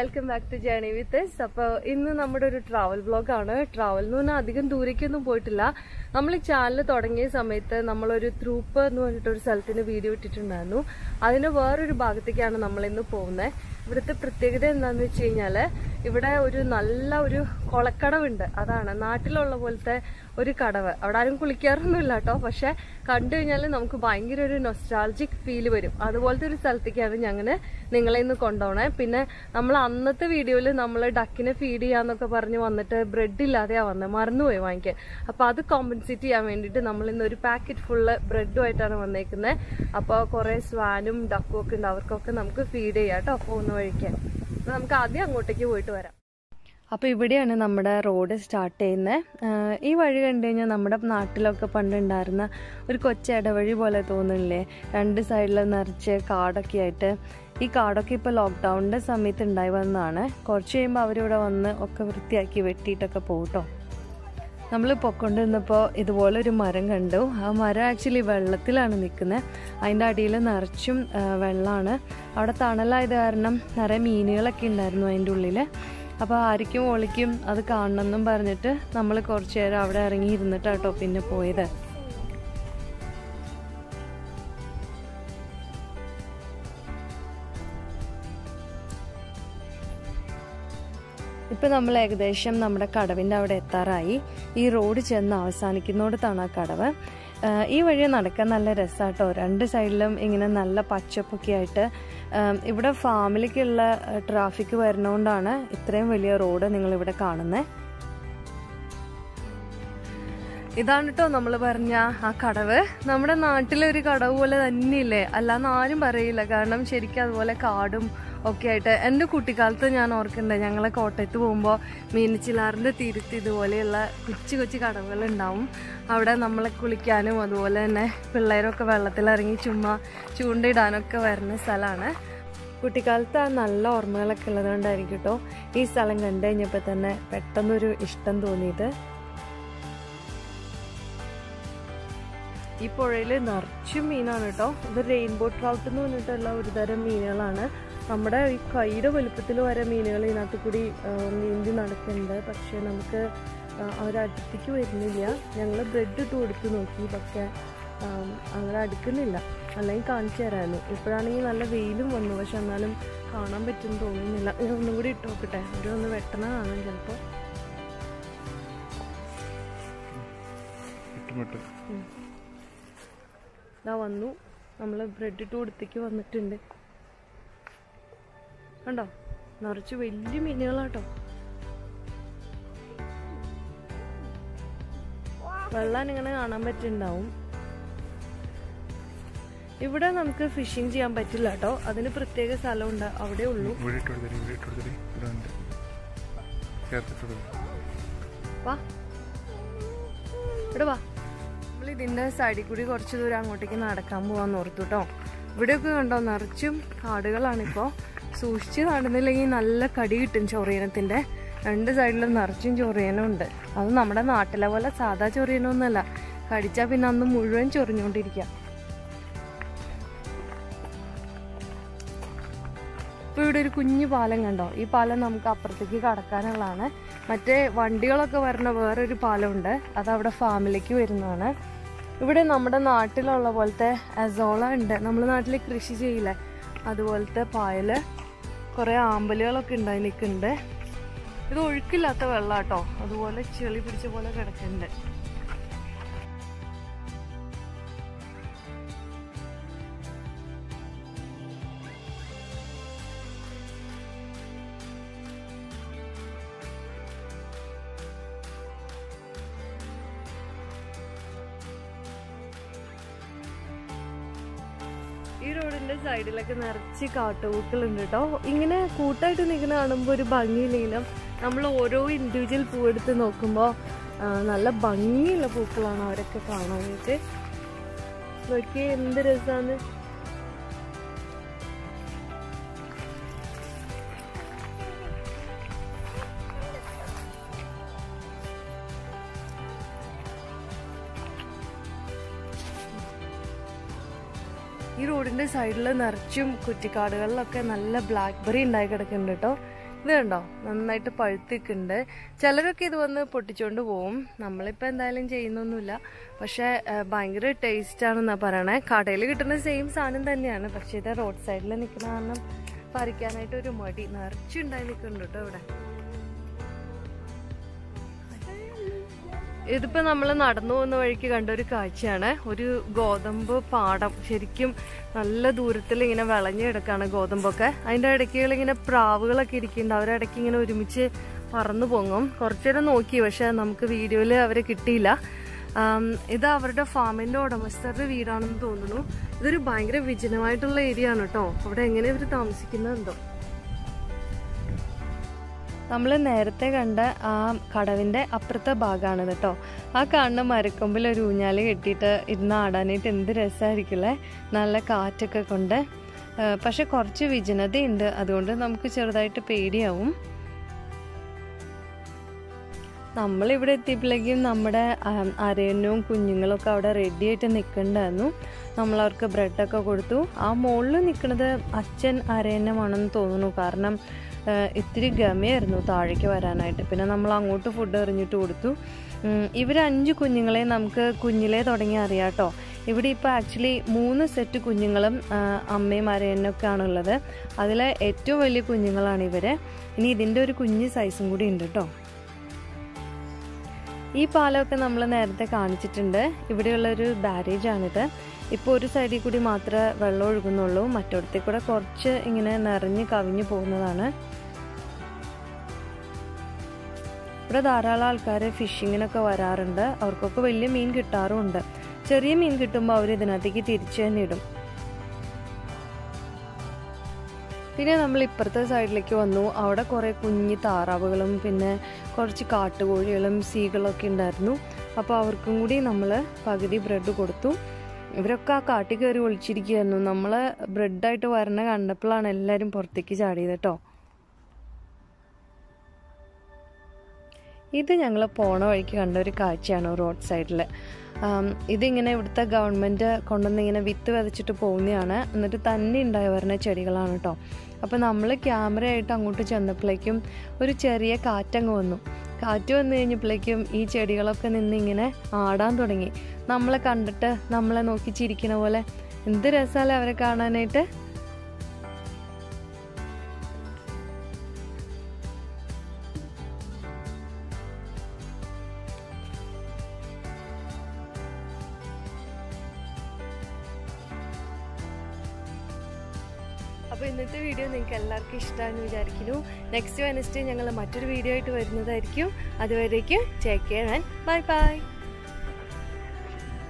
welcome back to journey with S അപ്പോൾ ഇന്ന് നമ്മുടെ ഒരു ട്രാവൽ വ്ളോഗാണ് ട്രാവൽ എന്ന് പറഞ്ഞാൽ അധികം ദൂരേക്കൊന്നും പോയിട്ടില്ല നമ്മൾ ഈ ചാനൽ തുടങ്ങിയ സമയത്ത് നമ്മളൊരു ത്രൂപ്പ് എന്ന് പറഞ്ഞിട്ട് ഒരു സ്ഥലത്തിന് വീഡിയോ ഇട്ടിട്ടുണ്ടായിരുന്നു അതിന് വേറൊരു ഭാഗത്തേക്കാണ് നമ്മൾ ഇന്ന് പോകുന്നത് ഇവിടുത്തെ പ്രത്യേകത എന്താണെന്ന് വെച്ച് കഴിഞ്ഞാല് ഇവിടെ ഒരു നല്ല ഒരു കൊളക്കടവുണ്ട് അതാണ് നാട്ടിലുള്ള പോലത്തെ ഒരു കടവ് അവിടെ ആരും കുളിക്കാറൊന്നുമില്ല കേട്ടോ പക്ഷെ കണ്ടു കഴിഞ്ഞാൽ നമുക്ക് ഭയങ്കര ഒരു നൊസ്റ്റാൾജിക് ഫീൽ വരും അതുപോലത്തെ ഒരു സ്ഥലത്തേക്കാണ് ഞങ്ങൾ നിങ്ങളെ ഇന്ന് കൊണ്ടുപോകണേ പിന്നെ നമ്മൾ അന്നത്തെ വീഡിയോയിൽ നമ്മൾ ഡക്കിനെ ഫീഡ് ചെയ്യാന്നൊക്കെ പറഞ്ഞ് വന്നിട്ട് ബ്രെഡ് ഇല്ലാതെയാ വന്നത് മറന്നുപോയി വാങ്ങിക്കാൻ അപ്പൊ അത് കോമ്പൻസേറ്റ് ചെയ്യാൻ വേണ്ടിയിട്ട് നമ്മൾ ഇന്ന് ഒരു പാക്കറ്റ് ഫുള്ള് ബ്രെഡുമായിട്ടാണ് വന്നേക്കുന്നത് അപ്പോൾ കുറെ സ്വാനും ഡക്കും ഒക്കെ ഉണ്ട് അവർക്കൊക്കെ നമുക്ക് ഫീഡ് ചെയ്യാം കേട്ടോ പോകുന്ന വഴിക്ക് അപ്പൊ നമുക്ക് ആദ്യം അങ്ങോട്ടേക്ക് പോയിട്ട് വരാം അപ്പോൾ ഇവിടെയാണ് നമ്മുടെ റോഡ് സ്റ്റാർട്ട് ചെയ്യുന്നത് ഈ വഴി കണ്ടു കഴിഞ്ഞാൽ നമ്മുടെ നാട്ടിലൊക്കെ പണ്ടുണ്ടായിരുന്ന ഒരു കൊച്ചു ഇടവഴി പോലെ തോന്നുന്നില്ലേ രണ്ട് സൈഡിൽ നിറച്ച് കാടൊക്കെ ആയിട്ട് ഈ കാടൊക്കെ ഇപ്പോൾ ലോക്ക്ഡൗണിൻ്റെ സമയത്ത് ഉണ്ടായി വന്നതാണ് കുറച്ച് കഴിയുമ്പോൾ അവരിവിടെ വന്ന് ഒക്കെ വൃത്തിയാക്കി വെട്ടിയിട്ടൊക്കെ പോകട്ടോ നമ്മൾ പൊക്കൊണ്ടിരുന്നപ്പോൾ ഇതുപോലെ ഒരു മരം കണ്ടു ആ മരം ആക്ച്വലി വെള്ളത്തിലാണ് നിൽക്കുന്നത് അതിൻ്റെ അടിയിൽ നിറച്ചും വെള്ളമാണ് അവിടെ തണലായത് കാരണം നിറയെ മീനുകളൊക്കെ ഉണ്ടായിരുന്നു അതിൻ്റെ ഉള്ളിൽ അപ്പോൾ ആർക്കും ഒളിക്കും അത് കാണണമെന്നും പറഞ്ഞിട്ട് നമ്മൾ കുറച്ച് നേരം അവിടെ ഇറങ്ങി ഇരുന്നിട്ടാട്ടോ പിന്നെ പോയത് ഇപ്പം നമ്മൾ ഏകദേശം നമ്മുടെ കടവിൻ്റെ അവിടെ എത്താറായി ഈ റോഡ് ചെന്ന് അവസാനിക്കുന്നിടത്താണ് ആ കടവ് ഈ വഴി നടക്കാൻ നല്ല രസമാട്ടോ രണ്ട് സൈഡിലും ഇങ്ങനെ നല്ല പച്ചപ്പൊക്കെ ആയിട്ട് ഇവിടെ ഫാമിലിക്കുള്ള ട്രാഫിക് വരുന്നതുകൊണ്ടാണ് ഇത്രയും വലിയ റോഡ് നിങ്ങളിവിടെ കാണുന്നത് ഇതാണ് കേട്ടോ നമ്മൾ പറഞ്ഞ ആ കടവ് നമ്മുടെ നാട്ടിലെ ഒരു കടവ് പോലെ തന്നെയില്ലേ അല്ലാന്ന് ആരും പറയില്ല കാരണം ശരിക്കും അതുപോലെ കാടും ഒക്കെ ആയിട്ട് എൻ്റെ കുട്ടിക്കാലത്ത് ഞാൻ ഓർക്കുന്നുണ്ട് ഞങ്ങളെ കോട്ടയത്ത് പോകുമ്പോൾ മീനച്ചിലാറിൻ്റെ തീരത്ത് ഇതുപോലെയുള്ള കൊച്ചു കൊച്ചു കടവുകൾ ഉണ്ടാവും അവിടെ നമ്മളെ കുളിക്കാനും അതുപോലെ തന്നെ പിള്ളേരൊക്കെ വെള്ളത്തിലിറങ്ങി ചുമ്മാ ചൂണ്ടയിടാനൊക്കെ വരുന്ന സ്ഥലമാണ് കുട്ടിക്കാലത്ത് ആ നല്ല ഓർമ്മകളൊക്കെ ഉള്ളതുകൊണ്ടായിരിക്കും കേട്ടോ ഈ സ്ഥലം കണ്ടു കഴിഞ്ഞപ്പോൾ തന്നെ പെട്ടെന്നൊരു ഇഷ്ടം തോന്നിയത് ഈ പുഴയിൽ നിറച്ചും മീനാണ് കേട്ടോ ഇത് റെയിൻബോ ട്രൗട്ട് എന്ന് പറഞ്ഞിട്ടുള്ള ഒരു തരം മീനുകളാണ് നമ്മുടെ ഈ കൈയുടെ വലുപ്പത്തിൽ വരെ മീനുകൾ ഇതിനകത്ത് കൂടി നീന്തി നടക്കുന്നുണ്ട് പക്ഷെ നമുക്ക് അവരടുത്തേക്ക് വരുന്നില്ല ഞങ്ങൾ ബ്രെഡ് ഇട്ട് കൊടുത്ത് നോക്കി പക്ഷെ അങ്ങനെ അടുക്കുന്നില്ല അല്ലെങ്കിൽ കാണിച്ചു തരാമായിരുന്നു ഇപ്പോഴാണെങ്കിൽ നല്ല വെയിലും വന്നു പക്ഷെ എന്നാലും കാണാൻ പറ്റുമെന്ന് തോന്നുന്നില്ല ഞാൻ ഒന്നും കൂടി ഇട്ട് നോക്കട്ടെ അവരൊന്ന് വെട്ടണ കാണാം ചിലപ്പോൾ ഇതാ വന്നു നമ്മൾ ബ്രെഡ് ഇട്ട് കൊടുത്തേക്ക് വന്നിട്ടുണ്ട് കണ്ടോ നിറച്ച് വലിയ മീനുകളാട്ടോ വെള്ളം ഇങ്ങനെ കാണാൻ പറ്റുന്നുണ്ടാവും ഇവിടെ നമുക്ക് ഫിഷിംഗ് ചെയ്യാൻ പറ്റില്ല കേട്ടോ അതിന് പ്രത്യേക സ്ഥലമുണ്ട് അവിടെ ഉള്ളൂ വാ ഇവിടെ വാ നമ്മൾ ഇതിന്റെ സൈഡിൽ കൂടി കുറച്ച് ദൂരം അങ്ങോട്ടേക്ക് നടക്കാൻ പോവാന്ന് ഓർത്തു കേട്ടോ ഇവിടെയൊക്കെ കണ്ടോ നിറച്ചും കാടുകളാണിപ്പോ സൂക്ഷിച്ച് നടന്നില്ലെങ്കിൽ നല്ല കടി കിട്ടും ചൊറിയനത്തിന്റെ രണ്ട് സൈഡിലും നിറച്ചും ചൊറിയനും ഉണ്ട് അത് നമ്മുടെ നാട്ടിലെ പോലെ സാധാ ചൊറിയനൊന്നുമല്ല കടിച്ചാൽ പിന്നെ അന്ന് മുഴുവൻ ചൊറിഞ്ഞുകൊണ്ടിരിക്കുക ഇപ്പോൾ ഇവിടെ ഒരു കുഞ്ഞു പാലം കണ്ടോ ഈ പാലം നമുക്ക് അപ്പുറത്തേക്ക് കടക്കാനുള്ളതാണ് മറ്റേ വണ്ടികളൊക്കെ വരുന്ന വേറൊരു പാലമുണ്ട് അത് അവിടെ ഫാമിലേക്ക് വരുന്നതാണ് ഇവിടെ നമ്മുടെ നാട്ടിലുള്ള പോലത്തെ അസോള ഉണ്ട് നമ്മുടെ നാട്ടിൽ കൃഷി ചെയ്യില്ലേ അതുപോലത്തെ പായല് കുറേ ആമ്പലുകളൊക്കെ ഉണ്ടായി നിൽക്കുന്നുണ്ട് ഇത് ഒഴുക്കില്ലാത്ത വെള്ളം കേട്ടോ അതുപോലെ ചെളി പിടിച്ച പോലെ കിടക്കുന്നുണ്ട് ഈ റോഡിന്റെ സൈഡിലൊക്കെ നിറച്ച് കാട്ടുപൂക്കളുണ്ട് കേട്ടോ ഇങ്ങനെ കൂട്ടായിട്ട് നിൽക്കുന്ന കാണുമ്പോൾ ഒരു ഭംഗിയില്ലെങ്കിലും നമ്മൾ ഓരോ ഇൻഡിവിജ്വൽ പൂവെടുത്ത് നോക്കുമ്പോൾ നല്ല ഭംഗിയുള്ള പൂക്കളാണ് അവരൊക്കെ കാണാനായിട്ട് നോക്കി എന്ത് രസമാണ് ഈ റോഡിന്റെ സൈഡിൽ നിറച്ചും കുറ്റിക്കാടുകളിലൊക്കെ നല്ല ബ്ലാക്ക് ബെറി ഉണ്ടായി കിടക്കുന്നുണ്ട് കേട്ടോ ഇത് കണ്ടോ നന്നായിട്ട് പഴുത്തിക്കുണ്ട് ചിലരൊക്കെ ഇത് വന്ന് പൊട്ടിച്ചുകൊണ്ട് പോവും നമ്മളിപ്പോൾ എന്തായാലും ചെയ്യുന്നൊന്നുമില്ല പക്ഷേ ആ, ഭയങ്കര ടേസ്റ്റ് ആണെന്നാണ് പറയണേ കടയിൽ കിട്ടുന്ന സെയിം സാധനം തന്നെയാണ് പക്ഷേ ഇത് റോഡ് സൈഡിൽ നിൽക്കുന്ന കാരണം പറിക്കാനായിട്ട് ഒരു മടി നിറച്ചുണ്ടായി നിൽക്കുന്നുണ്ട് കേട്ടോ ഇവിടെ ഇതിപ്പോ നമ്മൾ നടന്നു പോകുന്ന വഴിക്ക് കണ്ട ഒരു കാഴ്ചയാണ് ഒരു ഗോതമ്പ് പാടം ശരിക്കും നല്ല ദൂരത്തിൽ ഇങ്ങനെ വിളഞ്ഞു കിടക്കാണ് ഗോതമ്പൊക്കെ അതിന്റെ ഇടയ്ക്കുകൾ ഇങ്ങനെ പ്രാവുകളൊക്കെ ഇരിക്കുന്നുണ്ട് അവരുടെ ഇടയ്ക്ക് ഇങ്ങനെ ഒരുമിച്ച് പറന്നു പൊങ്ങും കുറച്ചേരം നോക്കി പക്ഷെ നമുക്ക് വീഡിയോയിൽ അവരെ കിട്ടിയില്ല ആം, ഇത് അവരുടെ ഫാമിന്റെ ഉടമസ്ഥരുടെ വീടാണെന്ന് തോന്നുന്നു ഇതൊരു ഭയങ്കര വിജനമായിട്ടുള്ള ഏരിയ ആണ് കേട്ടോ അവിടെ എങ്ങനെ ഇവർ താമസിക്കുന്നുണ്ടോ നമ്മൾ നേരത്തെ കണ്ട ആ കടവിൻ്റെ അപ്പുറത്തെ ഭാഗമാണ് കേട്ടോ ആ കാണുന്ന മരക്കൊമ്പിൽ ഒരു ഊഞ്ഞാല് കെട്ടിയിട്ട് ഇരുന്ന് ആടാനായിട്ട് എന്ത് രസമായിരിക്കില്ലേ നല്ല കാറ്റൊക്കെ കൊണ്ട് ആ, പക്ഷെ കുറച്ച് വിജനതയുണ്ട് അതുകൊണ്ട് നമുക്ക് ചെറുതായിട്ട് പേടിയാവും നമ്മളിവിടെ എത്തിയപ്പോഴേക്കും നമ്മുടെ അരയനും കുഞ്ഞുങ്ങളൊക്കെ അവിടെ റെഡി ആയിട്ട് നിൽക്കണ്ടായിരുന്നു നമ്മൾ അവർക്ക് ബ്രെഡൊക്കെ കൊടുത്തു ആ മുകളിൽ നിൽക്കുന്നത് അച്ഛൻ അരയന്നമാണെന്ന് തോന്നുന്നു കാരണം ആ, ഇത്തിരി ഗമയായിരുന്നു താഴേക്ക് വരാനായിട്ട് പിന്നെ നമ്മൾ അങ്ങോട്ട് ഫുഡ് എറിഞ്ഞിട്ട് കൊടുത്തു ഉം, ഇവര് അഞ്ച് കുഞ്ഞുങ്ങളെ നമുക്ക് കുഞ്ഞിലേ തുടങ്ങി അറിയാം കേട്ടോ ഇവിടെ ഇപ്പോൾ ആക്ച്വലി മൂന്ന് സെറ്റ് കുഞ്ഞുങ്ങളും ആ, അമ്മയും അരയനൊക്കെ ആണുള്ളത് അതിലെ ഏറ്റവും വലിയ കുഞ്ഞുങ്ങളാണ് ഇവര് ഇനി ഇതിൻ്റെ ഒരു കുഞ്ഞ് സൈസും കൂടി ഉണ്ട് കേട്ടോ ഈ പാലമൊക്കെ നമ്മൾ നേരത്തെ കാണിച്ചിട്ടുണ്ട് ഇവിടെയുള്ള ഒരു ബാരേജ് ആണിത് ഇപ്പോൾ ഒരു സൈഡിൽ കൂടി മാത്രമേ വെള്ളം ഒഴുകുന്നുള്ളൂ മറ്റിടത്തിൽ കൂടെ കുറച്ച് ഇങ്ങനെ നിറഞ്ഞ് കവിഞ്ഞു പോകുന്നതാണ് ഇവിടെ ധാരാളം ആൾക്കാർ ഫിഷിങ്ങിനൊക്കെ വരാറുണ്ട് അവർക്കൊക്കെ വലിയ മീൻ കിട്ടാറുമുണ്ട് ചെറിയ മീൻ കിട്ടുമ്പോൾ അവർ ഇതിനകത്തേക്ക് തിരിച്ചു തന്നെ ഇടും പിന്നെ നമ്മൾ ഇപ്പുറത്തെ സൈഡിലേക്ക് വന്നു അവിടെ കുറേ കുഞ്ഞി താറാവുകളും പിന്നെ കുറച്ച് കാട്ടുകോഴികളും സീകളൊക്കെ ഉണ്ടായിരുന്നു അപ്പോൾ അവർക്കും കൂടി നമ്മൾ പകുതി ബ്രെഡ് കൊടുത്തു ഇവരൊക്കെ ആ കാട്ടിൽ കയറി ഒളിച്ചിരിക്കുകയായിരുന്നു നമ്മൾ ബ്രെഡായിട്ട് വരണ കണ്ടപ്പോഴാണ് എല്ലാവരും പുറത്തേക്ക് ചാടിയത് കേട്ടോ ഇത് ഞങ്ങൾ പോണ വഴിക്ക് കണ്ട ഒരു കാഴ്ചയാണ് റോഡ് സൈഡിൽ ഇതിങ്ങനെ ഇവിടുത്തെ ഗവൺമെൻറ് കൊണ്ടുവന്ന് ഇങ്ങനെ വിത്ത് വിതച്ചിട്ട് പോകുന്നതാണ് എന്നിട്ട് തന്നെ ഉണ്ടായി വരുന്ന ചെടികളാണ് കേട്ടോ അപ്പോൾ നമ്മൾ ക്യാമറയായിട്ട് അങ്ങോട്ട് ചെന്നപ്പോഴേക്കും ഒരു ചെറിയ കാറ്റങ്ങ് വന്നു കാറ്റ് വന്നു കഴിഞ്ഞപ്പോഴേക്കും ഈ ചെടികളൊക്കെ നിന്ന് ഇങ്ങനെ ആടാൻ തുടങ്ങി നമ്മളെ കണ്ടിട്ട് നമ്മളെ നോക്കി ചിരിക്കണ പോലെ എന്ത് രസമല്ലേ അവരെ കാണാനായിട്ട് അപ്പോൾ ഇന്നത്തെ വീഡിയോ നിങ്ങൾക്ക് എല്ലാവർക്കും ഇഷ്ടമാണെന്ന് വിചാരിക്കുന്നു നെക്സ്റ്റ് വെനസ്ഡേ ഞങ്ങൾ മറ്റൊരു വീഡിയോ ആയിട്ട് വരുന്നതായിരിക്കും അതുവരേക്കും take care and bye by